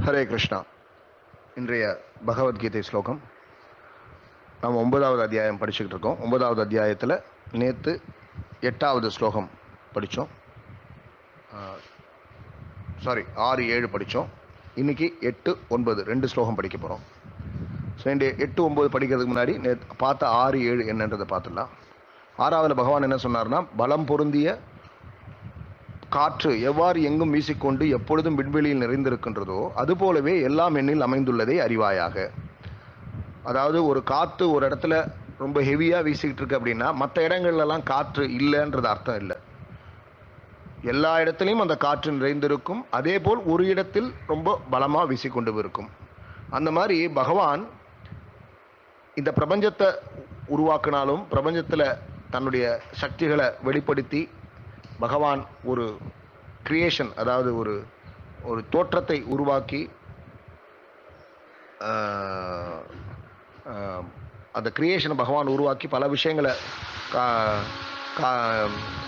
ஹரே கிருஷ்ணா இன்றைய பகவத்கீதை ஸ்லோகம் நாம் ஒன்பதாவது அத்தியாயம் படிச்சுக்கிட்டு இருக்கோம் ஒன்பதாவது அத்தியாயத்தில் நேற்று எட்டாவது ஸ்லோகம் படித்தோம் சாரி ஆறு ஏழு படித்தோம் இன்னைக்கு எட்டு ஒன்பது ரெண்டு ஸ்லோகம் படிக்க போகிறோம் ஸோ இந்த எட்டு ஒன்பது படிக்கிறதுக்கு முன்னாடி நேற்று பார்த்த ஆறு ஏழு என்னன்றதை பார்த்துடலாம் ஆறாவதுல பகவான் என்ன சொன்னார்னா பலம் பொருந்திய காற்று எவ்வாறு எங்கும் வீசிக்கொண்டு எப்பொழுதும் விண்வெளியில் நிறைந்திருக்கின்றதோ அதுபோலவே எல்லாம் எண்ணில் அமைந்துள்ளதை அறிவாயாக அதாவது ஒரு காற்று ஒரு இடத்துல ரொம்ப ஹெவியாக வீசிக்கிட்டு இருக்கு அப்படின்னா மற்ற இடங்கள்லாம் காற்று இல்லைன்றது அர்த்தம் இல்லை எல்லா இடத்துலையும் அந்த காற்று நிறைந்திருக்கும் அதே போல் ஒரு இடத்தில் ரொம்ப பலமாக வீசிக்கொண்டு இருக்கும் அந்த மாதிரி பகவான் இந்த பிரபஞ்சத்தை உருவாக்கினாலும் பிரபஞ்சத்தில் தன்னுடைய சக்திகளை வெளிப்படுத்தி பகவான் ஒரு கிரியேஷன் அதாவது ஒரு ஒரு தோற்றத்தை உருவாக்கி ஆஹ், ஆஹ், அந்த கிரியேஷனை பகவான் உருவாக்கி பல விஷயங்களை கா- கா-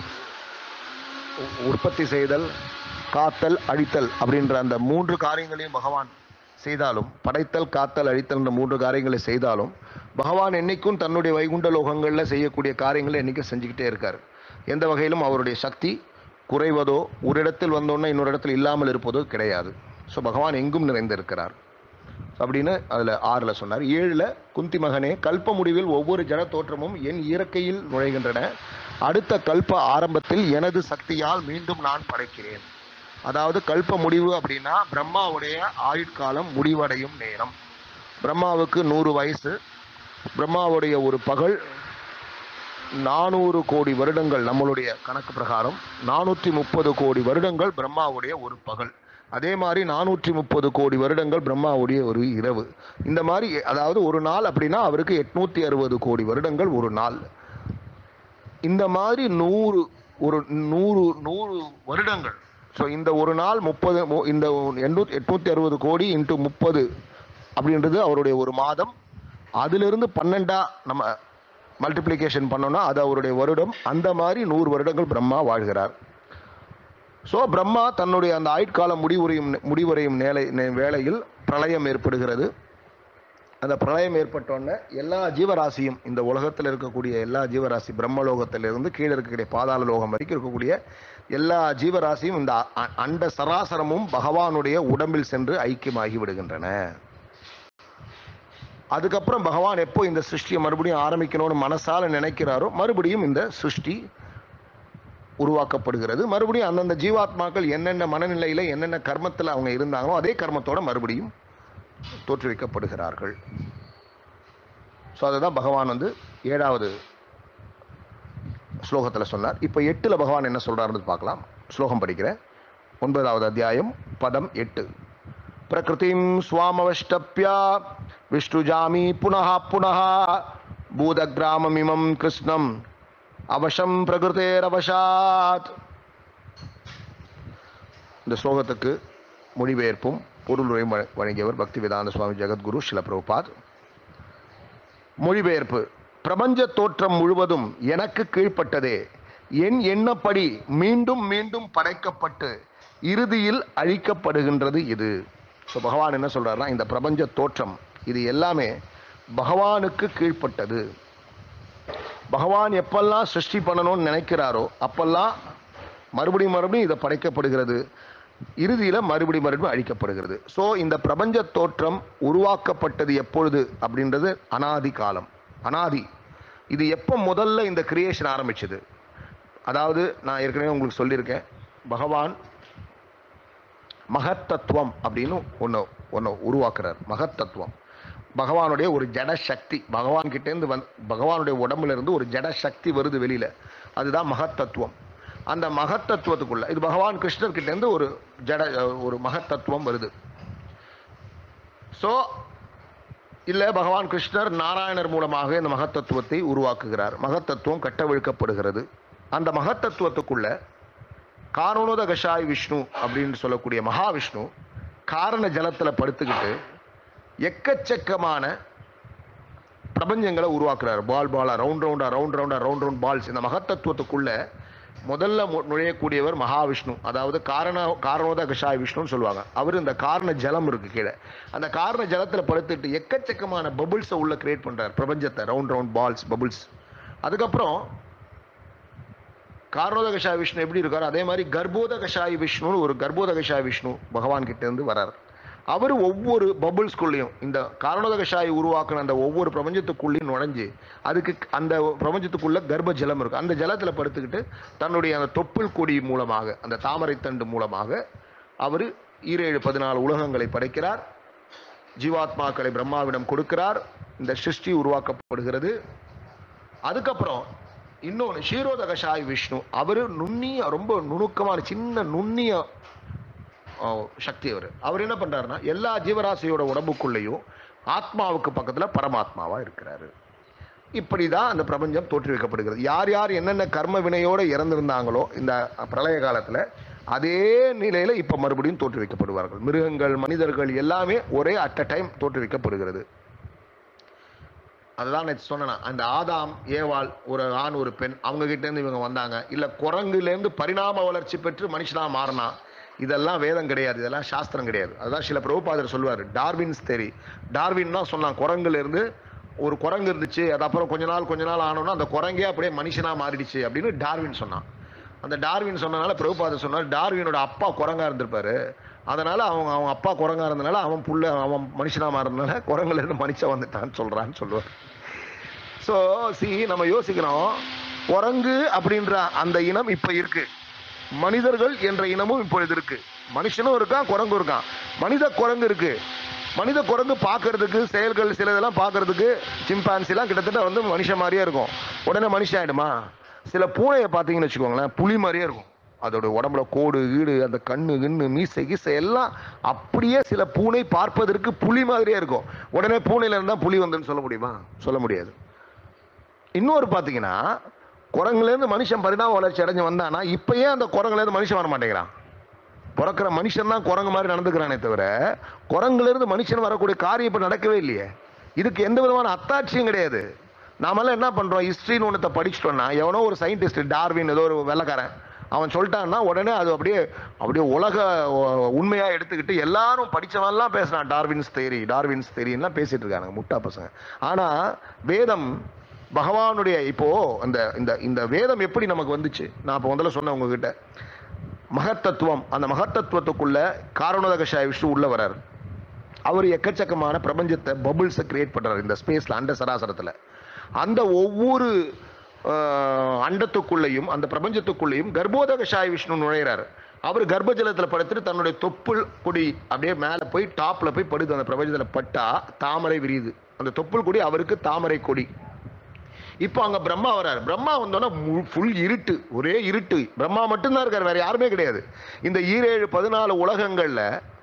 உ- உற்பத்தி செய்தல் காத்தல் அழித்தல் அப்படின்ற அந்த மூன்று காரியங்களையும் பகவான் செய்தாலும் படைத்தல் காத்தல் அழித்தல் என்ற மூன்று காரியங்களை செய்தாலும் பகவான் என்னைக்கும் தன்னுடைய வைகுண்ட லோகங்களில் செய்யக்கூடிய காரியங்களை என்னைக்கும் செஞ்சுக்கிட்டே இருக்கார் எந்த வகையிலும் அவருடைய சக்தி குறைவதோ ஒரு இடத்தில் வந்தோன்னே இன்னொரு இடத்தில் இல்லாமல் இருப்பதோ கிடையாது ஸோ பகவான் எங்கும் நிறைந்திருக்கிறார் அப்படின்னு அதில் ஆறில் சொன்னார் ஏழில் குந்தி மகனே கல்ப முடிவில் ஒவ்வொரு ஜன தோற்றமும் என் இயற்கையில் நுழைகின்றன அடுத்த கல்ப ஆரம்பத்தில் எனது சக்தியால் மீண்டும் நான் படைக்கிறேன் அதாவது கல்ப முடிவு அப்படின்னா பிரம்மாவுடைய ஆயுட்காலம் முடிவடையும் நேரம் பிரம்மாவுக்கு நூறு வயசு பிரம்மாவுடைய ஒரு பகல் நானூறு கோடி வருடங்கள் நம்மளுடைய கணக்கு பிரகாரம் நானூற்றி முப்பது கோடி வருடங்கள் பிரம்மாவுடைய ஒரு பகல் அதே மாதிரி நானூற்றி முப்பது கோடி வருடங்கள் பிரம்மாவுடைய ஒரு இரவு இந்த மாதிரி அதாவது ஒரு நாள் அப்படின்னா அவருக்கு எட்நூத்தி அறுபது கோடி வருடங்கள் ஒரு நாள் இந்த மாதிரி நூறு ஒரு நூறு நூறு வருடங்கள் ஸோ இந்த ஒரு நாள் முப்பது மு- இந்த எண்ணூத்தி எட்நூத்தி அறுபது கோடி இன்ட்டு முப்பது அப்படின்றது அவருடைய ஒரு மாதம் அதிலிருந்து பன்னெண்டா நம்ம மல்டிப்ளிகேஷன் பண்ணோம்னா அது அவருடைய வருடம் அந்த மாதிரி நூறு வருடங்கள் பிரம்மா வாழ்கிறார் ஸோ பிரம்மா தன்னுடைய அந்த ஆயுட்காலம் முடிவுரையும் முடிவடையும் நேலை நே- வேளையில் பிரளயம் ஏற்படுகிறது அந்த பிரளயம் ஏற்பட்டோன்னே எல்லா ஜீவராசியும் இந்த உலகத்தில் இருக்கக்கூடிய எல்லா ஜீவராசி பிரம்மலோகத்திலிருந்து கீழே இருக்கக்கூடிய பாதாள லோகம் வரைக்கும் இருக்கக்கூடிய எல்லா ஜீவராசியும் இந்த அ- அ- அண்ட சராசரமும் பகவானுடைய உடம்பில் சென்று ஐக்கியமாகி விடுகின்றன அதுக்கப்புறம் பகவான் எப்போ இந்த சிருஷ்டியை மறுபடியும் ஆரம்பிக்கணும்னு மனசால நினைக்கிறாரோ மறுபடியும் இந்த சிருஷ்டி உருவாக்கப்படுகிறது மறுபடியும் அந்தந்த ஜீவாத்மாக்கள் என்னென்ன மனநிலையில் என்னென்ன கர்மத்தில் அவங்க இருந்தாங்களோ அதே கர்மத்தோட மறுபடியும் தோற்றுவிக்கப்படுகிறார்கள் ஸோ அதுதான் பகவான் வந்து ஏழாவது ஸ்லோகத்தில் சொன்னார் இப்போ எட்டில் பகவான் என்ன சொல்றாருன்னு பார்க்கலாம் ஸ்லோகம் படிக்கிறேன் ஒன்பதாவது அத்தியாயம் பதம் எட்டு பிரகிருதிம் ஸ்வாமவஷ்டப்யா விஷ்ணுஜாமி புனः புனः பூதகிராமமிமம் கிருஷ்ணம் அவசம் பிரகிருதேரவசாத் இந்த ஸ்லோகத்துக்கு மொழிபெயர்ப்பும் பொருளுரையும் வழ- வழங்கியவர் பக்தி வேதாந்த சுவாமி ஜெகத்குரு சில பிரபுபாத் மொழிபெயர்ப்பு பிரபஞ்ச தோற்றம் முழுவதும் எனக்கு கீழ்ப்பட்டதே என் எண்ணப்படி மீண்டும் மீண்டும் படைக்கப்பட்டு இறுதியில் அழிக்கப்படுகின்றது இது ஸோ பகவான் என்ன சொல்றாருன்னா இந்த பிரபஞ்ச தோற்றம் இது எல்லாமே பகவானுக்கு கீழ்ப்பட்டது பகவான் எப்பெல்லாம் சிருஷ்டி பண்ணணும்னு நினைக்கிறாரோ அப்பெல்லாம் மறுபடியும் மறுபடியும் இதை படைக்கப்படுகிறது இறுதியில் மறுபடியும் மறுபடியும் அழிக்கப்படுகிறது ஸோ இந்த பிரபஞ்ச தோற்றம் உருவாக்கப்பட்டது எப்பொழுது அப்படின்றது அனாதி காலம் அனாதி இது எப்போ முதல்ல இந்த கிரியேஷன் ஆரம்பிச்சது அதாவது நான் ஏற்கனவே உங்களுக்கு சொல்லியிருக்கேன் பகவான் மகத்தத்துவம் அப்படின்னு ஒன்று ஒன்று உருவாக்குறார் மகத்தத்துவம் பகவானுடைய ஒரு ஜட சக்தி பகவான் கிட்டேருந்து வந் பகவானுடைய உடம்புல இருந்து ஒரு ஜட சக்தி வருது வெளியில அதுதான் மகத்தத்துவம் அந்த மகத்தத்துவத்துக்குள்ள இது பகவான் கிருஷ்ணர் கிட்டேருந்து ஒரு ஜட ஒரு மகத்தத்துவம் வருது ஸோ இல்லை பகவான் கிருஷ்ணர் நாராயணர் மூலமாக இந்த மகத்தத்துவத்தை உருவாக்குகிறார் மகத்தத்துவம் கட்டவிழ்க்கப்படுகிறது அந்த மகத்தத்துவத்துக்குள்ள காரணோத கஷாய் விஷ்ணு அப்படின்னு சொல்லக்கூடிய மகாவிஷ்ணு காரண ஜலத்தில் படுத்துக்கிட்டு எக்கச்சக்கமான பிரபஞ்சங்களை உருவாக்குறார் பால் பாலா ரவுண்ட் ரவுண்டா ரவுண்ட் ரவுண்டா ரவுண்ட் ரவுண்ட் பால்ஸ் இந்த மகத்தத்துவத்துக்குள்ள முதல்ல மு- நுழையக்கூடியவர் மகாவிஷ்ணு அதாவது காரண காரணோத கஷாய விஷ்ணுன்னு சொல்லுவாங்க அவர் இந்த காரண ஜலம் இருக்கு கீழே அந்த காரண ஜலத்துல படுத்துட்டு எக்கச்சக்கமான பபுள்ஸை உள்ள கிரியேட் பண்றார் பிரபஞ்சத்தை ரவுண்ட் ரவுண்ட் பால்ஸ் பபுள்ஸ் அதுக்கப்புறம் காரணோத கஷாய விஷ்ணு எப்படி இருக்காரோ அதே மாதிரி கர்ப்போத கஷாய விஷ்ணுன்னு ஒரு கர்ப்போத கஷாய விஷ்ணு பகவான் கிட்ட இருந்து வரார் அவர் ஒவ்வொரு பபுள்ஸ்குள்ளேயும் இந்த காரணோத கஷாயை உருவாக்குன அந்த ஒவ்வொரு பிரபஞ்சத்துக்குள்ளேயும் நுழைஞ்சு அதுக்கு அந்த பிரபஞ்சத்துக்குள்ள கர்ப்ப ஜலம் இருக்கும் அந்த ஜலத்துல படுத்துக்கிட்டு தன்னுடைய அந்த தொப்புள் கொடி மூலமாக அந்த தாமரை தண்டு மூலமாக அவர் ஈரேழு பதினாலு உலகங்களை படைக்கிறார் ஜீவாத்மாக்களை பிரம்மாவிடம் கொடுக்கிறார் இந்த சிருஷ்டி உருவாக்கப்படுகிறது அதுக்கப்புறம் இன்னொன்று ஷீரோத கஷாய் விஷ்ணு அவர் நுண்ணிய ரொம்ப நுணுக்கமான சின்ன நுண்ணிய ஆ, சக்தி அவர் அவர் என்ன பண்றாருன்னா எல்லா ஜீவராசியோட உடம்புக்குள்ளேயும் ஆத்மாவுக்கு பக்கத்துல பரமாத்மாவா இருக்கிறாரு இப்படிதான் அந்த பிரபஞ்சம் தோற்றுவிக்கப்படுகிறது யார் யார் என்னென்ன கர்ம வினையோட இறந்திருந்தாங்களோ இந்த பிரளய காலத்துல அதே நிலையில இப்ப மறுபடியும் தோற்றுவிக்கப்படுவார்கள் மிருகங்கள் மனிதர்கள் எல்லாமே ஒரே அட் அ டைம் தோற்றுவிக்கப்படுகிறது அதுதான் நேற்று சொன்னேன் அந்த ஆதாம் ஏவாள் ஒரு ஆண் ஒரு பெண் அவங்க கிட்ட இருந்து இவங்க வந்தாங்க இல்ல குரங்குல இருந்து பரிணாம வளர்ச்சி பெற்று மனுஷனா மாறினா இதெல்லாம் வேதம் கிடையாது இதெல்லாம் சாஸ்திரம் கிடையாது அதுதான் சில பிரபுபாதர் சொல்லுவார் டார்வின்ஸ் தேரி டார்வின் தான் சொன்னான் குரங்குல இருந்து ஒரு குரங்கு இருந்துச்சு அது அப்புறம் கொஞ்ச நாள் கொஞ்ச நாள் ஆனோன்னா அந்த குரங்கே அப்படியே மனுஷனா மாறிடுச்சு அப்படின்னு டார்வின் சொன்னான் அந்த டார்வின் சொன்னனால பிரபுபாதர் சொன்னார் டார்வினோட அப்பா குரங்கா இருந்திருப்பாரு அதனால அவங்க அவங்க அப்பா குரங்கா இருந்தனால அவன் புள்ள அவன் மனுஷனா மாறினால குரங்குல இருந்து மனுஷன் வந்துட்டான்னு சொல்றான்னு சொல்லுவார் ஸோ சி நம்ம யோசிக்கிறோம் குரங்கு அப்படின்ற அந்த இனம் இப்ப இருக்கு மனிதர்கள் என்ற இனமும் இப்பொழுது இருக்கு மனுஷனும் இருக்கான் குரங்கும் இருக்கான் மனித குரங்கு இருக்கு மனித குரங்கு பார்க்கறதுக்கு செயல்கள் சில இதெல்லாம் பார்க்கறதுக்கு சிம்பான்சிலாம் கிட்டத்தட்ட வந்து மனுஷன் மாதிரியே இருக்கும் உடனே மனுஷன் ஆயிடுமா சில பூனையை பார்த்தீங்கன்னு வச்சுக்கோங்களேன் புலி மாதிரியே இருக்கும் அதோட உடம்புல கோடு ஈடு அந்த கண்ணு கிண்ணு மீசை கீசை எல்லாம் அப்படியே சில பூனை பார்ப்பதற்கு புலி மாதிரியே இருக்கும் உடனே பூனையில இருந்தா புலி வந்துன்னு சொல்ல முடியுமா சொல்ல முடியாது இன்னொரு பார்த்தீங்கன்னா குரங்குலேருந்து மனுஷன் பரிணாம வளர்ச்சி அடைஞ்சு வந்தானா இப்பயே அந்த குரங்குலேருந்து மனுஷன் வர மாட்டேங்கிறான் பிறக்கிற மனுஷன் தான் குரங்கு மாதிரி நடந்துக்கிறானே தவிர குரங்குலேருந்து மனுஷன் வரக்கூடிய காரியம் இப்போ நடக்கவே இல்லையே இதுக்கு எந்த விதமான அத்தாட்சியும் கிடையாது நாமெல்லாம் என்ன பண்றோம் ஹிஸ்ட்ரின்னு ஒன்றத்தை படிச்சிட்டோம்னா எவனோ ஒரு சயின்டிஸ்ட் டார்வின் ஏதோ ஒரு வெள்ளக்காரன் அவன் சொல்லிட்டான்னா உடனே அது அப்படியே அப்படியே உலக ஒ- உண்மையா எடுத்துக்கிட்டு எல்லாரும் படிச்சவன்லாம் பேசுறான் டார்வின்ஸ் தேரி டார்வின்ஸ் தேரின்லாம் பேசிட்டு இருக்காங்க முட்டா பசங்க ஆனா வேதம் பகவானுடைய இப்போ அந்த இந்த இந்த வேதம் எப்படி நமக்கு வந்துச்சு நான் இப்போ முதல்ல சொன்னேன் உங்ககிட்ட மகத்தத்துவம் அந்த மகத்தத்துவத்துக்குள்ள காரணோதக கஷாய விஷ்ணு உள்ள வரார் அவர் எக்கச்சக்கமான பிரபஞ்சத்தை பபுள்ஸை கிரியேட் பண்றாரு இந்த ஸ்பேஸ்ல அண்ட சராசரத்துல அந்த ஒவ்வொரு ஆஹ், அண்டத்துக்குள்ளேயும் அந்த பிரபஞ்சத்துக்குள்ளேயும் கர்ப்போதக சாய் விஷ்ணு நுழையிறாரு அவர் கர்ப்ப ஜலத்துல படுத்துட்டு தன்னுடைய தொப்புள் கொடி அப்படியே மேல போய் டாப்ல போய் படுது அந்த பிரபஞ்சத்துல பட்டா தாமரை விரியுது அந்த தொப்புள் கொடி அவருக்கு தாமரை கொடி இப்போ அங்க பிரம்மா வராரு பிரம்மா வந்தோன்னா ஃபுல் இருட்டு ஒரே இருட்டு பிரம்மா மட்டும்தான் இருக்காரு வேற யாருமே கிடையாது இந்த ஈரேழு பதினாலு உலகங்கள்ல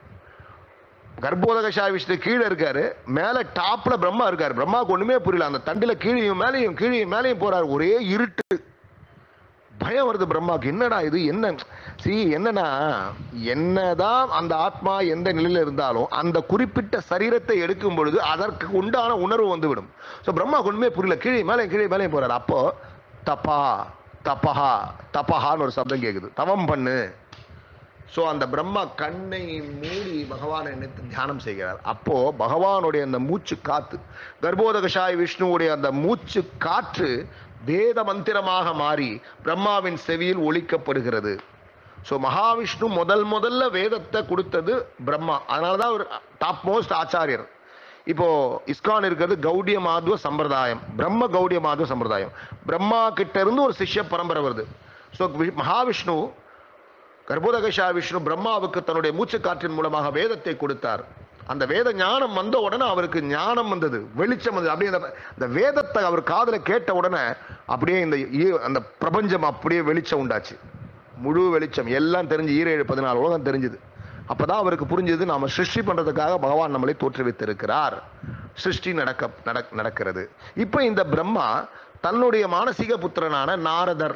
கர்ப்போதக விஷ்ணு கீழே இருக்காரு மேல டாப்ல பிரம்மா இருக்காரு பிரம்மாவுக்கு ஒண்ணுமே புரியல அந்த தண்டுல கீழையும் மேலையும் கீழையும் மேலையும் போறாரு ஒரே இருட்டு பயம் வருது பிரம்மாவுக்கு என்னடா இது என்ன சி என்னன்னா என்னதான் அந்த ஆத்மா எந்த நிலையில இருந்தாலும் அந்த குறிப்பிட்ட சரீரத்தை எடுக்கும் பொழுது அதற்கு உண்டான உணர்வு வந்துவிடும் ஸோ பிரம்மாவுக்கு ஒண்ணுமே புரியல கீழே மேலே கீழே மேலே போறாரு அப்போ தப்பா தப்பஹா தப்பஹான்னு ஒரு சப்தம் கேக்குது தவம் பண்ணு ஸோ அந்த பிரம்மா கண்ணை மூடி பகவானை நினைத்து தியானம் செய்கிறார் அப்போ பகவானுடைய அந்த மூச்சு காத்து கர்ப்போதகஷாய் விஷ்ணுவுடைய அந்த மூச்சு காற்று வேத மந்திரமாக மாறி பிரம்மாவின் செவியில் ஒலிக்கப்படுகிறது ஸோ மகாவிஷ்ணு முதல் முதல்ல வேதத்தை கொடுத்தது பிரம்மா அதனால தான் ஒரு டாப் மோஸ்ட் ஆச்சாரியர் இப்போ இஸ்கான் இருக்கிறது கௌடிய மாதுவ சம்பிரதாயம் பிரம்ம கௌடிய மாதுவ சம்பிரதாயம் பிரம்மா கிட்ட இருந்து ஒரு சிஷ்ய பரம்பரை வருது ஸோ மகாவிஷ்ணு கர்ப்போதகஷா விஷ்ணு பிரம்மாவுக்கு தன்னுடைய மூச்சுக்காற்றின் மூலமாக வேதத்தை கொடுத்தார் அந்த வேத ஞானம் வந்த உடனே அவருக்கு ஞானம் வந்தது வெளிச்சம் வந்தது அப்படியே அந்த- அந்த வேதத்தை அவர் காதுல கேட்ட உடனே அப்படியே இந்த ஈ- அந்த பிரபஞ்சம் அப்படியே வெளிச்சம் உண்டாச்சு முழு வெளிச்சம் எல்லாம் தெரிஞ்சு ஈரேழு பதினாலு உலகம் தெரிஞ்சுது அப்பதான் அவருக்கு புரிஞ்சது நாம சிருஷ்டி பண்றதுக்காக பகவான் நம்மளை தோற்றுவித்திருக்கிறார் சிருஷ்டி நடக்க நடக்- நடக்கிறது இப்ப இந்த பிரம்மா தன்னுடைய மானசீக புத்திரனான நாரதர்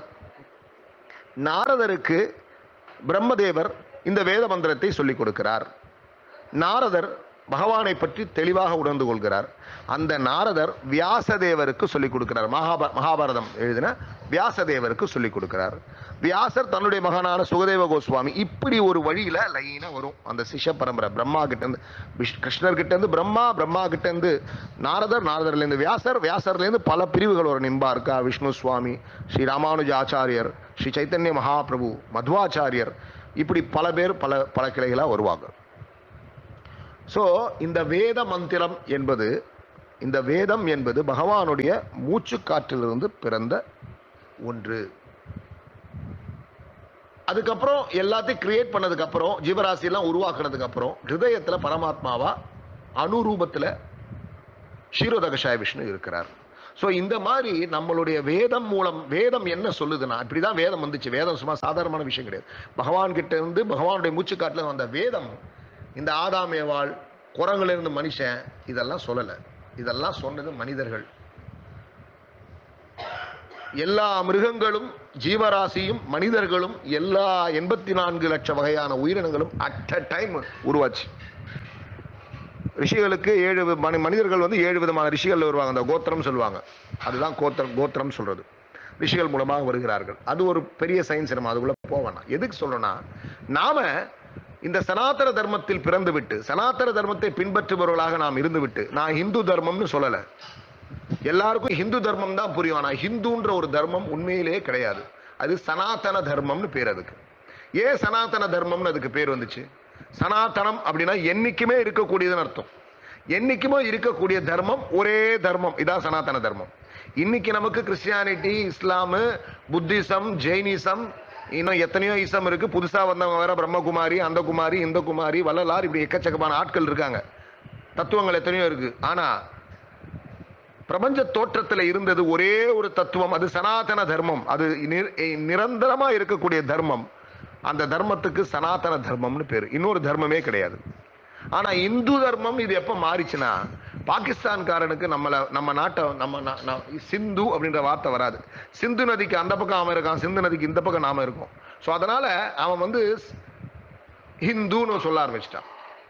நாரதருக்கு பிரம்மதேவர் இந்த வேத மந்திரத்தை சொல்லிக் கொடுக்கிறார் நாரதர் பகவானை பற்றி தெளிவாக உணர்ந்து கொள்கிறார் அந்த நாரதர் வியாசதேவருக்கு சொல்லிக் கொடுக்கிறார் மகாபா மகாபாரதம் எழுதின வியாசதேவருக்கு சொல்லிக் கொடுக்கிறார் வியாசர் தன்னுடைய மகனான சுகதேவ கோஸ்வாமி இப்படி ஒரு வழியில லைனா வரும் அந்த சிஷ்ய பரம்பரை பிரம்மா கிட்ட இருந்து விஷ்- கிருஷ்ணர் கிட்ட இருந்து பிரம்மா பிரம்மா கிட்ட இருந்து நாரதர் நாரதர்ல இருந்து வியாசர் வியாசர்ல இருந்து பல பிரிவுகள் வரும் நின்பா இருக்கா விஷ்ணு சுவாமி ஸ்ரீ ராமானுஜ ஆச்சாரியர் ஸ்ரீ சைத்தன்ய மகாபிரபு மத்வாச்சாரியர் இப்படி பல பேர் பல பல கிளைகளா வருவாங்க ஸோ இந்த வேத மந்திரம் என்பது இந்த வேதம் என்பது பகவானுடைய மூச்சுக்காற்றிலிருந்து பிறந்த ஒன்று அதுக்கப்புறம் எல்லாத்தையும் கிரியேட் பண்ணதுக்கு அப்புறம் ஜீவராசி எல்லாம் உருவாக்குனதுக்கு அப்புறம் ஹிருதயத்துல பரமாத்மாவா அனுரூபத்துல ஷீரோதகஷாய விஷ்ணு இருக்கிறார் ஸோ இந்த மாதிரி நம்மளுடைய வேதம் மூலம் வேதம் என்ன சொல்லுதுன்னா இப்படிதான் வேதம் வந்துச்சு வேதம் சும்மா சாதாரணமான விஷயம் கிடையாது பகவான் கிட்ட இருந்து பகவானுடைய மூச்சுக்காட்டில் வந்த வேதம் இந்த ஆதாமேவாள் குரங்குல இருந்து மனுஷன் இதெல்லாம் சொல்லலை இதெல்லாம் சொன்னது மனிதர்கள் எல்லா மிருகங்களும் ஜீவராசியும் மனிதர்களும் எல்லா எண்பத்தி நான்கு லட்சம் வகையான உயிரினங்களும் அட் அ டைம் உருவாச்சு ரிஷிகளுக்கு ஏழு வி- மனி மனிதர்கள் வந்து ஏழு விதமான ரிஷிகள் வருவாங்க அந்த கோத்திரம் சொல்லுவாங்க அதுதான் கோத்திரம் கோத்திரம் சொல்றது ரிஷிகள் மூலமாக வருகிறார்கள் அது ஒரு பெரிய சயின்ஸ் நம்ம அதுக்குள்ள போவேணா எதுக்கு சொல்றேன்னா நாம இந்த சனாதன தர்மத்தில் பிறந்து விட்டு சனாதன தர்மத்தை பின்பற்றுபவர்களாக நாம் இருந்து விட்டு நான் இந்து தர்மம்னு சொல்லலை எல்லாருக்கும் ஹிந்து தர்மம் தான் புரியும் ஆனா ஹிந்துன்ற ஒரு தர்மம் உண்மையிலேயே கிடையாது அது சனாதன தர்மம்னு பேர் அதுக்கு ஏன் சனாதன தர்மம்னு அதுக்கு பேர் வந்துச்சு சனாதனம் அப்படின்னா என்னைக்குமே இருக்கக்கூடியதுன்னு அர்த்தம் என்னைக்குமே இருக்கக்கூடிய தர்மம் ஒரே தர்மம் இதான் சனாதன தர்மம் இன்னைக்கு நமக்கு கிறிஸ்டியானிட்டி இஸ்லாமு புத்திசம் ஜெயினிசம் இன்னும் எத்தனையோ இசம் இருக்கு புதுசா வந்தவங்க வேற பிரம்மகுமாரி அந்த குமாரி இந்த குமாரி வள்ளலார் இப்படி எக்கச்சக்கமான ஆட்கள் இருக்காங்க தத்துவங்கள் எத்தனையோ இருக்கு ஆனா பிரபஞ்ச தோற்றத்துல இருந்தது ஒரே ஒரு தத்துவம் அது சனாதன தர்மம் அது நிர- நிரந்தரமா இருக்கக்கூடிய தர்மம் அந்த தர்மத்துக்கு சனாதன தர்மம்னு பேரு இன்னொரு தர்மமே கிடையாது ஆனா இந்து தர்மம் இது எப்ப மாறிச்சுன்னா பாகிஸ்தான்காரனுக்கு நம்மள நம்ம நாட்டை நம்ம நா- நா- சிந்து அப்படின்ற வார்த்தை வராது சிந்து நதிக்கு அந்த பக்கம் அவன் இருக்கான் சிந்து நதிக்கு இந்த பக்கம் நாம இருக்கோம் ஸோ அதனால அவன் வந்து ஹிந்துன்னு சொல்ல ஆரம்பிச்சிட்டான்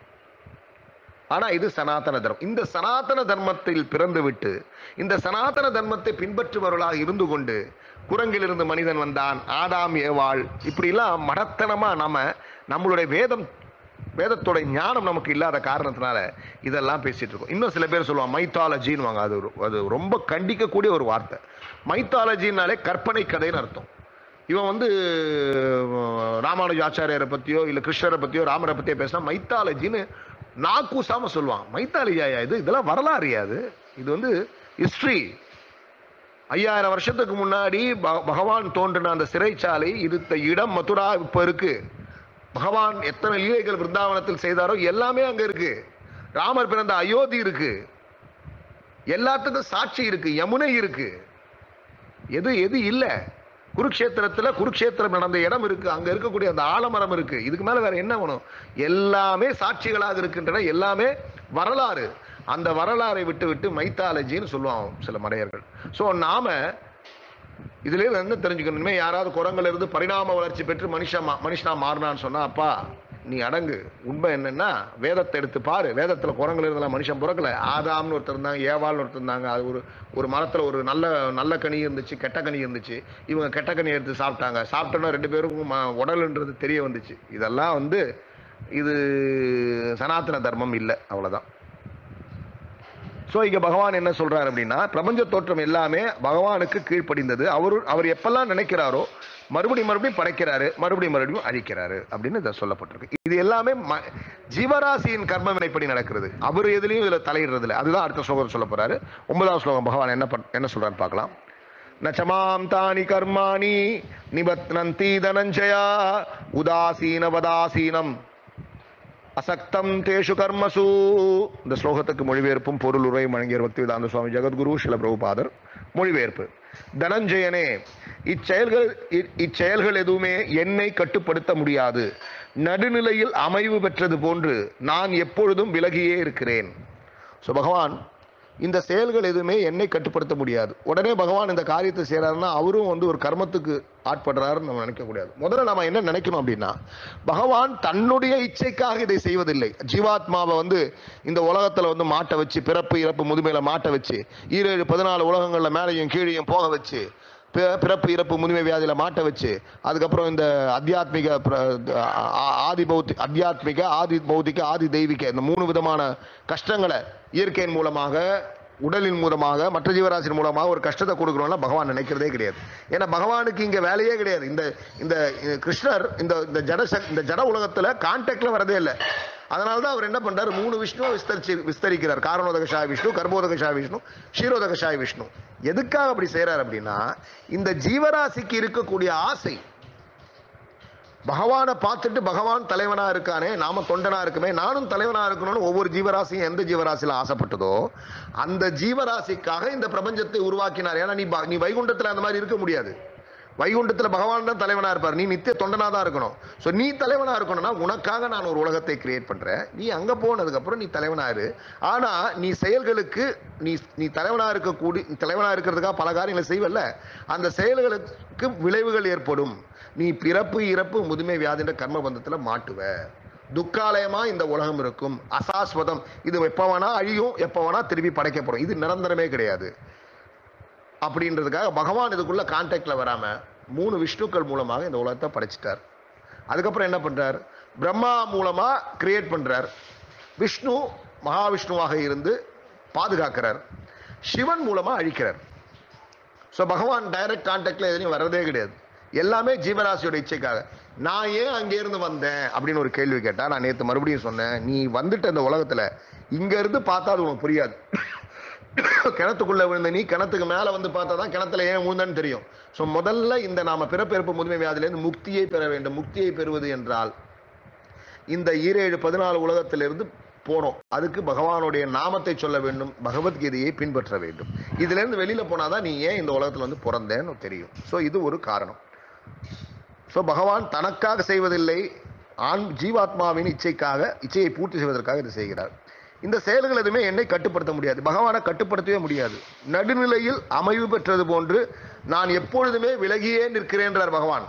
ஆனா இது சனாதன தர்மம் இந்த சனாதன தர்மத்தில் பிறந்து விட்டு இந்த சனாதன தர்மத்தை பின்பற்றுபவர்களாக இருந்து கொண்டு குரங்கிலிருந்து மனிதன் வந்தான் ஆதாம் ஏவாள் இப்படிலாம் மடத்தனமா நம்ம நம்மளுடைய வேதம் வேதத்தோட ஞானம் நமக்கு இல்லாத காரணத்தினால இதெல்லாம் பேசிட்டு இருக்கோம் இன்னும் சில பேர் சொல்லுவாங்க மைத்தாலஜின்னு வாங்க அது ஒரு- அது ரொம்ப கண்டிக்கக்கூடிய ஒரு வார்த்தை மைத்தாலஜினாலே கற்பனை கதைன்னு அர்த்தம் இவன் வந்து அஹ், ராமானுஜ ஆச்சாரியரை பத்தியோ இல்ல கிருஷ்ணரை பத்தியோ ராமரை பத்தியோ பேசினா மைத்தாலஜின்னு நாக்கூசாம சொல்லுவான் மைத்தாலஜியா இது இதெல்லாம் வரலாறியா இது இது வந்து ஹிஸ்டரி ஐயாயிரம் வருஷத்துக்கு முன்னாடி ப- பகவான் தோன்றின அந்த சிறைச்சாலை இருந்த இடம் மதுரா இப்ப இருக்கு பகவான் எத்தனை லீலைகள் விருந்தாவனத்தில் செய்தாரோ எல்லாமே அங்க இருக்கு ராமர் பிறந்த அயோத்தி இருக்கு எல்லாத்துக்கும் சாட்சி இருக்கு யமுனை இருக்கு எது எது இல்ல குருக்ஷேத்திரத்துல குருக்ஷேத்திரம் நடந்த இடம் இருக்கு அங்க இருக்கக்கூடிய அந்த ஆலமரம் இருக்கு இதுக்கு மேல வேற என்ன வேணும் எல்லாமே சாட்சிகளாக இருக்கின்றன எல்லாமே வரலாறு அந்த வரலாறை விட்டு விட்டு மைத்தாலஜின்னு சொல்லுவாங்க சில மடையர்கள் ஸோ நாம இதுல இருந்து என்ன தெரிஞ்சுக்கணும் இனிமே யாராவது குரங்குல இருந்து பரிணாம வளர்ச்சி பெற்று மனுஷா மா- மனுஷனா மாறினான்னு சொன்னா அப்பா நீ அடங்கு உண்மை என்னன்னா வேதத்தை எடுத்து பாரு வேதத்துல குரங்குல இருந்தெல்லாம் மனுஷன் பிறக்கல ஆதாம்னு ஒருத்தர் இருந்தாங்க ஏவாள்னு ஒருத்தர் இருந்தாங்க அது ஒரு ஒரு மரத்துல ஒரு நல்ல நல்ல கனி இருந்துச்சு கெட்ட கனி இருந்துச்சு இவங்க கெட்ட கனி எடுத்து சாப்பிட்டாங்க சாப்பிட்டோன்னா ரெண்டு பேருக்கும் ம- உடலுன்றது தெரிய வந்துச்சு இதெல்லாம் வந்து இது சனாதன தர்மம் இல்லை அவ்வளவுதான் ஸோ இங்க பகவான் என்ன சொல்றாரு அப்படின்னா பிரபஞ்ச தோற்றம் எல்லாமே பகவானுக்கு கீழ்ப்படிந்தது அவர் அவர் எப்பெல்லாம் நினைக்கிறாரோ மறுபடியும் மறுபடியும் படைக்கிறாரு மறுபடியும் மறுபடியும் அழிக்கிறாரு அப்படின்னு இதை சொல்லப்பட்டிருக்கு இது எல்லாமே ம- ஜீவராசியின் கர்ம வினைப்படி நடக்கிறது அவர் எதுலையும் இதுல தலையிடுறது இல்லை அதுதான் அடுத்த ஸ்லோகம் சொல்ல போறாரு ஒன்பதாம் ஸ்லோகம் பகவான் என்ன பண்- என்ன சொல்றான்னு பார்க்கலாம் நச்சமாம் தானி கர்மாணி நிபத்னந்தி தனஞ்சயா உதாசீனவதாசீனம் அசக்தம் தேஷு கர்மசு இந்த ஸ்லோகத்துக்கு மொழிபெயர்ப்பும் பொருள் உரையும் வழங்கிய பக்தி வேதாந்த சுவாமி ஜெகத்குரு சில பிரபுபாதர் மொழிபெயர்ப்பு தனஞ்சயனே இச்செயல்கள் இ- இச்செயல்கள் எதுவுமே என்னை கட்டுப்படுத்த முடியாது நடுநிலையில் அமைவு பெற்றது போன்று நான் எப்பொழுதும் விலகியே இருக்கிறேன் ஸோ பகவான் இந்த செயல்கள் எதுவுமே என்னை கட்டுப்படுத்த முடியாது உடனே பகவான் இந்த காரியத்தை செய்கிறாருன்னா அவரும் வந்து ஒரு கர்மத்துக்கு ஆட்படுறாருன்னு நம்ம நினைக்கக்கூடாது முதல்ல நம்ம என்ன நினைக்கணும் அப்படின்னா பகவான் தன்னுடைய இச்சைக்காக இதை செய்வதில்லை ஜீவாத்மாவை வந்து இந்த உலகத்தில் வந்து மாட்ட வச்சு பிறப்பு இறப்பு முதுமையில மாட்ட வச்சு ஈரேழு பதினாலு உலகங்களில் மேலேயும் கீழையும் போக வச்சு பி- பிறப்பு இறப்பு முதுமை வியாதியில மாட்ட வச்சு அதுக்கப்புறம் இந்த அத்தியாத்மிக பிர- ஆ- ஆதி பௌத்தி அத்தியாத்மிக ஆதி பௌத்திக ஆதி தெய்வீக இந்த மூணு விதமான கஷ்டங்களை இயற்கையின் மூலமாக உடலின் மூலமாக மற்ற ஜீவராசியின் மூலமாக ஒரு கஷ்டத்தை கொடுக்கணும்னா பகவான் நினைக்கிறதே கிடையாது ஏன்னா பகவானுக்கு இங்க வேலையே கிடையாது இந்த இந்த இந்த கிருஷ்ணர் இந்த இந்த ஜட சக்- இந்த ஜட உலகத்துல கான்டாக்ட்ல வரதே இல்லை அதனால தான் அவர் என்ன பண்றாரு மூணு விஷ்ணுவை விஸ்தரிச்சு விஸ்தரிக்கிறார் காரணோதகஷாய விஷ்ணு கர்ப்போதகஷாய விஷ்ணு க்ஷீரோதகஷாய விஷ்ணு எதுக்காக அப்படி செய்றார் அப்படின்னா இந்த ஜீவராசிக்கு இருக்கக்கூடிய ஆசை பகவானை பார்த்துட்டு பகவான் தலைவனா இருக்கானே நாம தொண்டனா இருக்குமே நானும் தலைவனா இருக்கணும்னு ஒவ்வொரு ஜீவராசியும் எந்த ஜீவராசியில ஆசைப்பட்டதோ அந்த ஜீவராசிக்காக இந்த பிரபஞ்சத்தை உருவாக்கினார் ஏன்னா நீ ப- நீ வைகுண்டத்துல அந்த மாதிரி இருக்க முடியாது வைகுண்டத்துல பகவான் தான் தலைவனா இருப்பார் நீ நித்திய தொண்டனா தான் இருக்கணும் ஸோ நீ தலைவனா இருக்கணும்னா உனக்காக நான் ஒரு உலகத்தை கிரியேட் பண்றேன் நீ அங்க போனதுக்கு அப்புறம் நீ தலைவனா இரு ஆனா நீ செயல்களுக்கு நீ நீ தலைவனா இருக்கக்கூடி நீ தலைவனா இருக்கிறதுக்காக பல காரியங்களை செய்வல்ல அந்த செயல்களுக்கு விளைவுகள் ஏற்படும் நீ பிறப்பு இறப்பு முதுமை வியாதின்ற கர்ம பந்தத்துல மாட்டுவ துக்காலயமா இந்த உலகம் இருக்கும் அசாஸ்வதம் இது எப்ப வேணா அழியும் எப்ப வேணா திருப்பி படைக்கப்படும் இது நிரந்தரமே கிடையாது அப்படின்றதுக்காக பகவான் இதுக்குள்ள கான்டாக்ட்ல வராம மூணு விஷ்ணுக்கள் மூலமாக இந்த உலகத்தை படைச்சிட்டார் அதுக்கப்புறம் என்ன பண்றார் பிரம்மா மூலமா கிரியேட் பண்றார் விஷ்ணு மகாவிஷ்ணுவாக இருந்து பாதுகாக்கிறார் சிவன் மூலமா அழிக்கிறார் ஸோ பகவான் டைரக்ட் கான்டாக்ட்ல எதுலையும் வர்றதே கிடையாது எல்லாமே ஜீவராசியோட இச்சைக்காக நான் ஏன் அங்கே இருந்து வந்தேன் அப்படின்னு ஒரு கேள்வி கேட்டா நான் நேற்று மறுபடியும் சொன்னேன் நீ வந்துட்ட இந்த உலகத்துல இங்க இருந்து பார்த்தா அது உனக்கு புரியாது கிணத்துக்குள்ள விழுந்த நீ கிணத்துக்கு மேல வந்து பார்த்தா தான் கிணத்துல ஏன் விழுந்தன்னு தெரியும் ஸோ முதல்ல இந்த நாம பிறப்பிறப்பு முதுமை வியாதியிலிருந்து முக்தியை பெற வேண்டும் முக்தியை பெறுவது என்றால் இந்த ஈரேழு பதினாலு உலகத்திலிருந்து போனோம் அதுக்கு பகவானுடைய நாமத்தை சொல்ல வேண்டும் பகவத்கீதையை பின்பற்ற வேண்டும் இதுல இருந்து வெளியில போனாதான் நீ ஏன் இந்த உலகத்துல வந்து பிறந்தேன்னு தெரியும் ஸோ இது ஒரு காரணம் ஸோ பகவான் தனக்காக செய்வதில்லை ஆண் ஜீவாத்மாவின் இச்சைக்காக இச்சையை பூர்த்தி செய்வதற்காக இது செய்கிறார் இந்த செயல்கள் எதுவுமே என்னை கட்டுப்படுத்த முடியாது பகவானை கட்டுப்படுத்தவே முடியாது நடுநிலையில் அமைவு பெற்றது போன்று நான் எப்பொழுதுமே விலகியே நிற்கிறேன்றார் பகவான்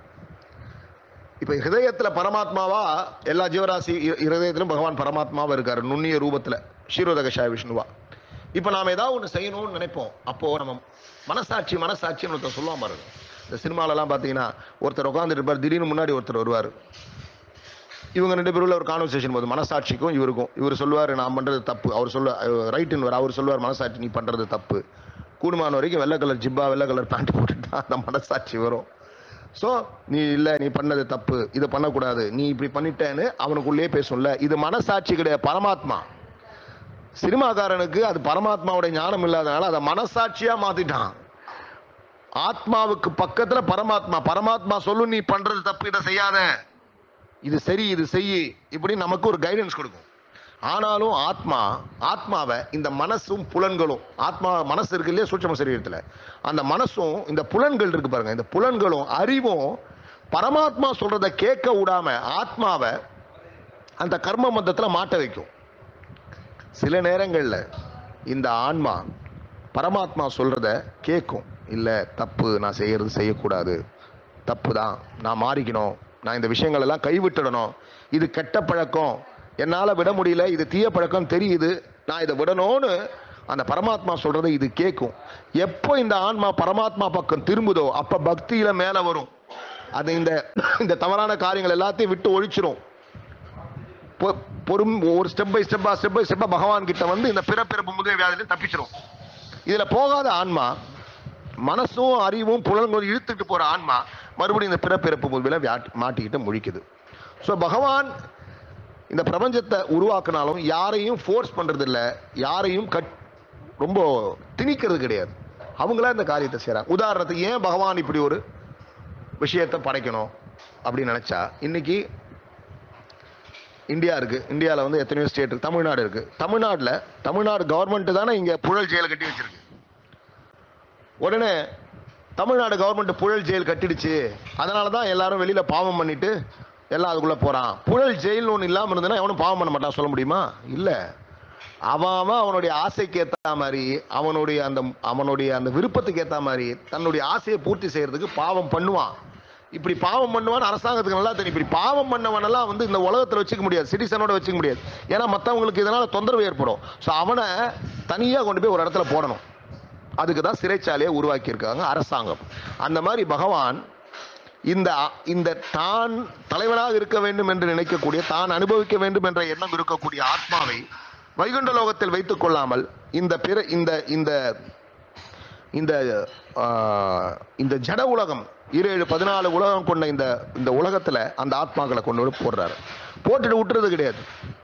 இப்ப ஹிருதயத்துல பரமாத்மாவா எல்லா ஜீவராசி இ- ஹிருதயத்திலும் பகவான் பரமாத்மாவா இருக்காரு நுண்ணிய ரூபத்துல ஷீரோதகஷாய விஷ்ணுவா இப்ப நாம ஏதாவது ஒண்ணு செய்யணும்னு நினைப்போம் அப்போ நம்ம மனசாட்சி மனசாட்சின்னு ஒருத்தர் சொல்லுவான் பாருங்க இந்த சினிமாலெல்லாம் பார்த்தீங்கன்னா ஒருத்தர் உட்காந்துட்டு இருப்பார் திடீர்னு முன்னாடி ஒருத்தர் வருவார் இவங்க ரெண்டு பேருள்ள ஒரு கான்வர்சேஷன் போது மனசாட்சிக்கும் இவருக்கும் இவர் சொல்லுவார் நான் பண்றது தப்பு அவர் சொல்ல ரைட்டுன்னு அவர் சொல்லுவார் மனசாட்சி நீ பண்றது தப்பு கூடுமான வரைக்கும் வெள்ளை கலர் ஜிப்பா வெள்ளை கலர் பேண்ட் போட்டுட்டு தான் அந்த மனசாட்சி வரும் ஸோ நீ இல்லை நீ பண்ணது தப்பு இதை பண்ணக்கூடாது நீ இப்படி பண்ணிட்டேன்னு அவனுக்குள்ளேயே பேசும்ல இது மனசாட்சி கிடையாது பரமாத்மா சினிமாக்காரனுக்கு அது பரமாத்மாவுடைய ஞானம் இல்லாதனால அதை மனசாட்சியா மாத்திட்டான் ஆத்மாவுக்கு பக்கத்துல பரமாத்மா பரமாத்மா சொல்லு நீ பண்றது தப்பு இதை செய்யாத இது சரி இது செய் இப்படி நமக்கு ஒரு கைடன்ஸ் கொடுக்கும் ஆனாலும் ஆத்மா ஆத்மாவை இந்த மனசும் புலன்களும் ஆத்மா மனசு இருக்கு இல்லையா சூட்சம சரீரத்தில் அந்த மனசும் இந்த புலன்கள் இருக்கு பாருங்க இந்த புலன்களும் அறிவும் பரமாத்மா சொல்றதை கேட்க விடாம ஆத்மாவை அந்த கர்ம மந்தத்தில் மாட்ட வைக்கும் சில நேரங்களில் இந்த ஆன்மா பரமாத்மா சொல்றத கேட்கும் இல்லை தப்பு நான் செய்யறது செய்யக்கூடாது தப்பு தான் நான் மாறிக்கணும் நான் இந்த விஷயங்கள் எல்லாம் கைவிட்டுடணும் இது கெட்ட பழக்கம் என்னால் விட முடியல இது தீய பழக்கம் தெரியுது நான் இதை விடணும்னு அந்த பரமாத்மா சொல்றதை இது கேட்கும் எப்போ இந்த ஆன்மா பரமாத்மா பக்கம் திரும்புதோ அப்ப பக்தியில மேல வரும் அது இந்த இந்த தவறான காரியங்கள் எல்லாத்தையும் விட்டு ஒழிச்சிரும் பொ- பொறும் ஒரு ஸ்டெப் பை ஸ்டெப்பா ஸ்டெப் பை ஸ்டெப்பா பகவான் கிட்ட வந்து இந்த பிறப்பிறப்பு முதல் வியாதியில தப்பிச்சிரும் இதுல போகாத ஆன்மா மனசும் அறிவும் புலன்களும் இழுத்துட்டு போற ஆன்மா மறுபடியும் இந்த பிறப்பிறப்பு முதல மாட்டிக்கிட்டு முழிக்குது ஸோ பகவான் இந்த பிரபஞ்சத்தை உருவாக்குனாலும் யாரையும் ஃபோர்ஸ் பண்றது இல்ல யாரையும் கட் ரொம்ப திணிக்கிறது கிடையாது அவங்களா இந்த காரியத்தை செய்றாங்க உதாரணத்துக்கு ஏன் பகவான் இப்படி ஒரு விஷயத்தை படைக்கணும் அப்படின்னு நினைச்சா இன்னைக்கு இந்தியா இருக்கு இந்தியாவில் வந்து எத்தனையோ ஸ்டேட் இருக்கு தமிழ்நாடு இருக்கு தமிழ்நாட்டில் தமிழ்நாடு கவர்மெண்ட் தானே இங்கே புழல் ஜெயிலை கட்டி வச்சிருக்கு உடனே தமிழ்நாடு கவர்மெண்ட் புழல் ஜெயில் கட்டிடுச்சு அதனால தான் எல்லாரும் வெளியில பாவம் பண்ணிட்டு எல்லாம் அதுக்குள்ள போறான் புழல் ஜெயில்னு ஒன்று இல்லாமல் இருந்ததுன்னா எவனும் பாவம் பண்ண மாட்டான் சொல்ல முடியுமா இல்லை அவன் அவன் அவனுடைய ஆசைக்கு ஏத்த மாதிரி அவனுடைய அந்த அவனுடைய அந்த விருப்பத்துக்கு ஏத்த மாதிரி தன்னுடைய ஆசையை பூர்த்தி செய்யறதுக்கு பாவம் பண்ணுவான் இப்படி பாவம் பண்ணுவான்னு அரசாங்கத்துக்கு நல்லா தெரியும் இப்படி பாவம் பண்ணவனெல்லாம் வந்து இந்த உலகத்துல வச்சுக்க முடியாது சிட்டிசனோட வச்சுக்க முடியாது ஏன்னா மற்றவங்களுக்கு இதனால தொந்தரவு ஏற்படும் ஸோ அவனை தனியாக கொண்டு போய் ஒரு இடத்துல போடணும் அதுக்கு தான் சிறைச்சாலையை உருவாக்கியிருக்காங்க அரசாங்கம் அந்த மாதிரி பகவான் இந்த இந்த தான் தலைவனாக இருக்க வேண்டும் என்று நினைக்கக்கூடிய தான் அனுபவிக்க வேண்டும் என்ற எண்ணம் இருக்கக்கூடிய ஆத்மாவை வைகுண்ட லோகத்தில் வைத்துக் கொள்ளாமல் இந்த பிற இந்த இந்த இந்த ஆஹ், இந்த ஜட உலகம் இருஏழு பதினாலு உலகம் கொண்ட இந்த இந்த உலகத்துல அந்த ஆத்மாக்களை கொண்டு வந்து போடுறாரு போட்டுட்டு விட்டுறது கிடையாது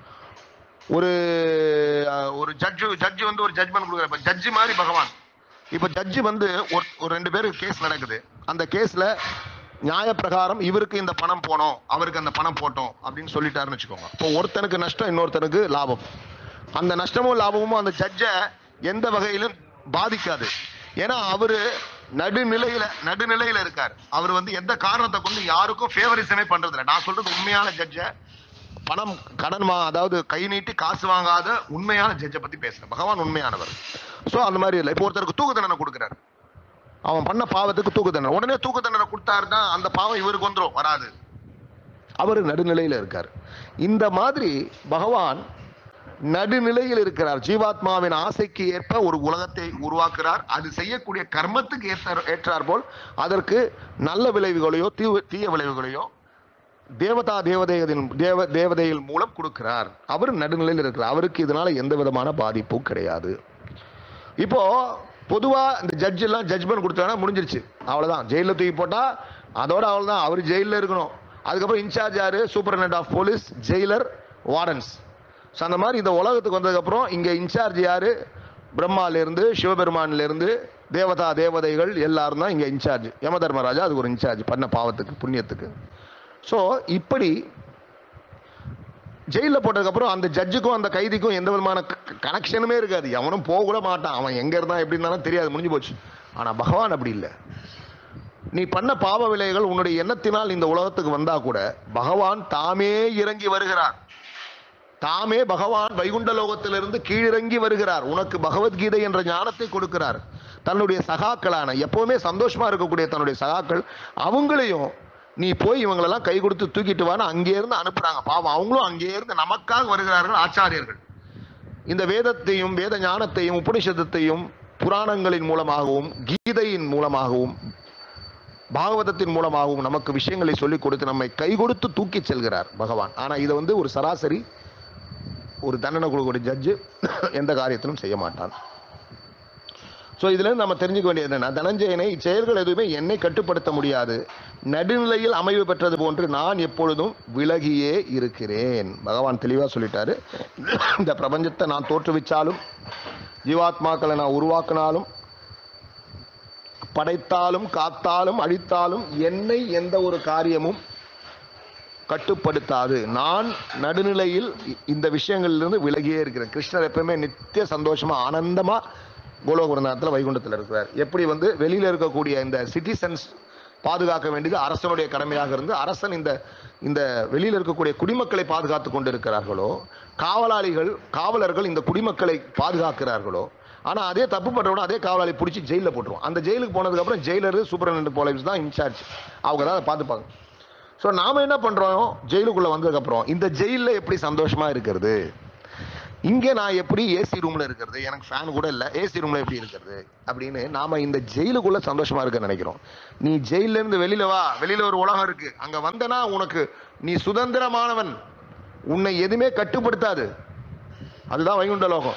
ஒரு அஹ், ஒரு ஜட்ஜு ஜட்ஜு வந்து ஒரு ஜட்ஜ்மெண்ட் கொடுக்குற ஜட்ஜு மாதிரி பகவான் இப்போ ஜட்ஜு வந்து ஒரு ஒரு ரெண்டு பேருக்கு கேஸ் நடக்குது அந்த கேஸ்ல நியாயப்பிரகாரம் இவருக்கு இந்த பணம் போனோம் அவருக்கு அந்த பணம் போட்டோம் அப்படின்னு சொல்லிட்டாருன்னு வச்சுக்கோங்க இப்போ ஒருத்தனுக்கு நஷ்டம் இன்னொருத்தனுக்கு லாபம் அந்த நஷ்டமும் லாபமும் அந்த ஜட்ஜை எந்த வகையிலும் பாதிக்காது ஏன்னா அவரு நடுநிலையில நடுநிலையில இருக்கார் அவர் வந்து எந்த காரணத்தை கொண்டு யாருக்கும் ஃபேவரிசமே பண்றது இல்லை நான் சொல்றது உண்மையான ஜட்ஜை பணம் கடன் வா அதாவது கை நீட்டி காசு வாங்காத உண்மையான ஜட்ஜை பத்தி பேசுறேன் பகவான் உண்மையானவர் சோ அந்த மாதிரி இல்லை இப்போ ஒருத்தருக்கு தூக்கு தண்டனை கொடுக்குறாரு அவன் பண்ண பாவத்துக்கு தூக்கு தண்டனை உடனே தூக்கு தண்டனை கொடுத்தாருன்னா அந்த பாவம் இவருக்கு வந்துரும் வராது அவர் நடுநிலையில இருக்கார் இந்த மாதிரி பகவான் நடுநிலையில் இருக்கிறார் ஜீவாத்மாவின் ஆசைக்கு ஏற்ப ஒரு உலகத்தை உருவாக்குறார் அது செய்யக்கூடிய கர்மத்துக்கு ஏற்ற ஏற்றார் போல் அதற்கு நல்ல விளைவுகளையோ தீய தீய விளைவுகளையோ தேவதா தேவதைகளின் தேவ தேவதைகள் மூலம் கொடுக்கிறார் அவர் நடுநிலையில் இருக்கிறார் அவருக்கு இதனால எந்த விதமான பாதிப்பும் கிடையாது இப்போ பொதுவா இந்த ஜட்ஜ் எல்லாம் ஜட்ஜ்மெண்ட் கொடுத்தாங்கன்னா முடிஞ்சிருச்சு அவ்வளவுதான் ஜெயில தூக்கி போட்டா அதோட அவ்வளவுதான் அவர் ஜெயில இருக்கணும் அதுக்கப்புறம் இன்சார்ஜ் யாரு superintendent of police jailer wardens so அந்த மாதிரி இந்த உலகத்துக்கு வந்ததுக்கப்புறம் இங்க இன்சார்ஜ் யாரு பிரம்மால இருந்து சிவபெருமான்ல இருந்து தேவதா தேவதைகள் எல்லாரும் தான் இங்க இன்சார்ஜ் யம தர்மராஜா அதுக்கு ஒரு இன்சார்ஜ் பண்ண பாவத்துக்கு புண்ணியத்துக்கு ஸோ இப்படி ஜெயிலில் போட்டதுக்கப்புறம் அந்த ஜட்ஜுக்கும் அந்த கைதிக்கும் எந்த விதமான கனெக்ஷனுமே இருக்காது எவனும் போக கூட மாட்டான் அவன் எங்க இருந்தான் எப்படி இருந்தாலும் தெரியாது முடிஞ்சு போச்சு ஆனா பகவான் அப்படி இல்லை நீ பண்ண பாவ விலைகள் உன்னுடைய எண்ணத்தினால் இந்த உலகத்துக்கு வந்தா கூட பகவான் தாமே இறங்கி வருகிறார் தாமே பகவான் வைகுண்ட லோகத்திலிருந்து கீழிறங்கி வருகிறார் உனக்கு பகவத்கீதை என்ற ஞானத்தை கொடுக்கிறார் தன்னுடைய சகாக்களான எப்பவுமே சந்தோஷமா இருக்கக்கூடிய தன்னுடைய சகாக்கள் அவங்களையும் நீ போய் இவங்களெல்லாம் கை கொடுத்து தூக்கிட்டு வான்னு அங்கே இருந்து அனுப்புறாங்க பாவம் அவங்களும் அங்கே இருந்து நமக்காக வருகிறார்கள் ஆச்சாரியர்கள் இந்த வேதத்தையும் வேத ஞானத்தையும் உபனிஷதத்தையும் புராணங்களின் மூலமாகவும் கீதையின் மூலமாகவும் பாகவதத்தின் மூலமாகவும் நமக்கு விஷயங்களை சொல்லிக் கொடுத்து நம்மை கை கொடுத்து தூக்கி செல்கிறார் பகவான் ஆனா இதை வந்து ஒரு சராசரி ஒரு தண்டனை கொடுக்கக்கூடிய ஜட்ஜு எந்த காரியத்திலும் செய்ய மாட்டான் ஸோ இதுல இருந்து நம்ம தெரிஞ்சுக்க வேண்டியது என்னன்னா தனஞ்சயனை இச்செயல்கள் எதுவுமே என்னை கட்டுப்படுத்த முடியாது நடுநிலையில் அமைவு பெற்றது போன்று நான் எப்பொழுதும் விலகியே இருக்கிறேன் பகவான் தெளிவா சொல்லிட்டாரு இந்த பிரபஞ்சத்தை நான் தோற்றுவிச்சாலும் ஜீவாத்மாக்களை நான் உருவாக்கினாலும் படைத்தாலும் காத்தாலும் அழித்தாலும் என்னை எந்த ஒரு காரியமும் கட்டுப்படுத்தாது நான் நடுநிலையில் இ- இந்த விஷயங்களிலிருந்து விலகியே இருக்கிறேன் கிருஷ்ணர் எப்பவுமே நித்திய சந்தோஷமா ஆனந்தமா கோலோகுருநாதத்தில் வைகுண்டத்தில் இருக்கிறார் எப்படி வந்து வெளியில இருக்கக்கூடிய இந்த சிட்டிசன்ஸ் பாதுகாக்க வேண்டியது அரசனுடைய கடமையாக இருந்து அரசன் இந்த இந்த வெளியில இருக்கக்கூடிய குடிமக்களை பாதுகாத்து கொண்டு இருக்கிறார்களோ காவலாளிகள் காவலர்கள் இந்த குடிமக்களை பாதுகாக்கிறார்களோ ஆனா அதே தப்பு பண்றவன அதே காவலாளி பிடிச்சி ஜெயில போட்டுருவோம் அந்த ஜெயிலுக்கு போனதுக்கு அப்புறம் ஜெயிலரு சூப்பரண்ட் போலீஸ் தான் இன்சார்ஜ் அவங்க தான் அதை பார்த்துப்பாங்க ஸோ நாம என்ன பண்றோம் ஜெயிலுக்குள்ள வந்ததுக்கு அப்புறம் இந்த ஜெயில்ல எப்படி சந்தோஷமா இருக்கிறது இங்கே நான் எப்படி ஏசி ரூம்ல இருக்கிறது எனக்கு ஃபேன் கூட இல்லை ஏசி ரூம்ல எப்படி இருக்கிறது அப்படின்னு நாம இந்த ஜெயிலுக்குள்ள சந்தோஷமா இருக்க நினைக்கிறோம் நீ ஜெயில இருந்து வெளியில வா வெளியில ஒரு உலகம் இருக்கு அங்க வந்தனா உனக்கு நீ சுதந்திரமானவன் உன்னை எதுவுமே கட்டுப்படுத்தாது அதுதான் வைகுண்ட லோகம்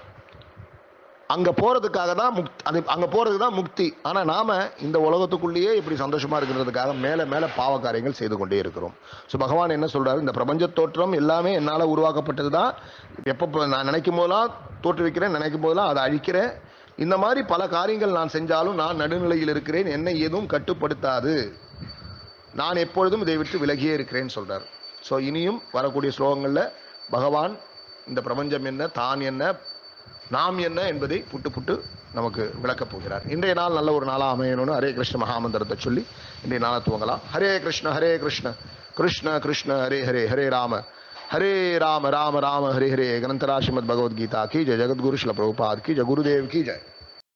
அங்க போறதுக்காக தான் முக்தி அது அங்க போறதுக்கு தான் முக்தி ஆனா நாம இந்த உலகத்துக்குள்ளேயே இப்படி சந்தோஷமா இருக்கிறதுக்காக மேல மேல பாவ காரியங்கள் செய்து கொண்டே இருக்கிறோம் ஸோ பகவான் என்ன சொல்றாரு இந்த பிரபஞ்ச தோற்றம் எல்லாமே என்னால உருவாக்கப்பட்டது தான் எப்போ நான் நினைக்கும் போதெல்லாம் தோற்றுவிக்கிறேன் நினைக்கும் போதெல்லாம் அதை அழிக்கிறேன் இந்த மாதிரி பல காரியங்கள் நான் செஞ்சாலும் நான் நடுநிலையில் இருக்கிறேன் என்னை எதுவும் கட்டுப்படுத்தாது நான் எப்பொழுதும் இதை விட்டு விலகியே இருக்கிறேன்னு சொல்றார் ஸோ இனியும் வரக்கூடிய ஸ்லோகங்கள்ல பகவான் இந்த பிரபஞ்சம் என்ன தான் என்ன நாம் என்ன என்பதை புட்டு புட்டு நமக்கு விளக்கப் போகிறார் இன்றைய நாள் நல்ல ஒரு நாளாக அமையணும்னு ஹரே கிருஷ்ண மகாமந்திரத்தை சொல்லி இன்றைய நாளை துவங்கலாம் ஹரே கிருஷ்ண ஹரே கிருஷ்ண கிருஷ்ண கிருஷ்ண ஹரே ஹரே ஹரே ராம हरे राम राम राम हरे हरे ग्रंथरा श्रीमद भगवद गीता की जय जगत गुरु शिल प्रभुपाद की जय गुरुदेव की जय